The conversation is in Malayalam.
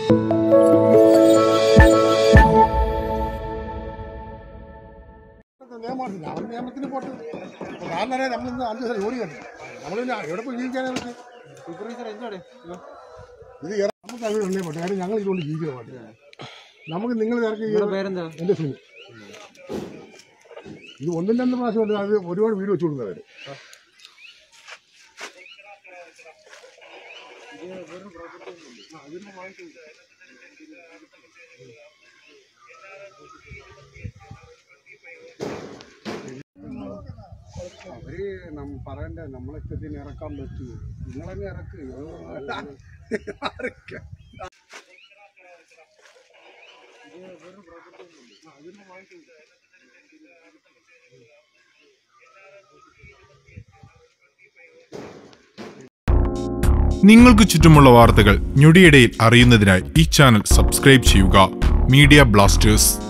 നിയമമായിട്ടില്ല അവൻ നിയമത്തിന് പോട്ട് കാരണം അറിയാം നമ്മളിന്ന് അഞ്ച് ദിവസം ജോലി കണ്ടു നമ്മൾ പിന്നെ എവിടെ പോയി ജീവിക്കാനേ പറ്റി ഇത് ഇറ- നമുക്ക് അത് തന്നെ പറ്റും കാര്യം ഞങ്ങൾ ഇതുകൊണ്ട് ജീവിക്കുന്ന പാട്ട് നമുക്ക് നിങ്ങൾ ഇറക്കി പേരെന്താ എൻ്റെ സുനി ഇത് ഒന്നും രണ്ടും പ്രാവശ്യമല്ല അത് ഒരുപാട് വീട് വെച്ചു കൊടുക്കുന്നവര് അവര് നം- പറയണ്ടേ നമ്മളെ ഇഷ്ടത്തിന് ഇറക്കാൻ പറ്റൂ നിങ്ങളങ്ങ് ഇറക്ക് നിങ്ങൾക്ക് ചുറ്റുമുള്ള വാർത്തകൾ ഞൊടിയിടയിൽ അറിയുന്നതിനായി ഈ ചാനൽ സബ്സ്ക്രൈബ് ചെയ്യുക മീഡിയ ബ്ലാസ്റ്റേഴ്സ്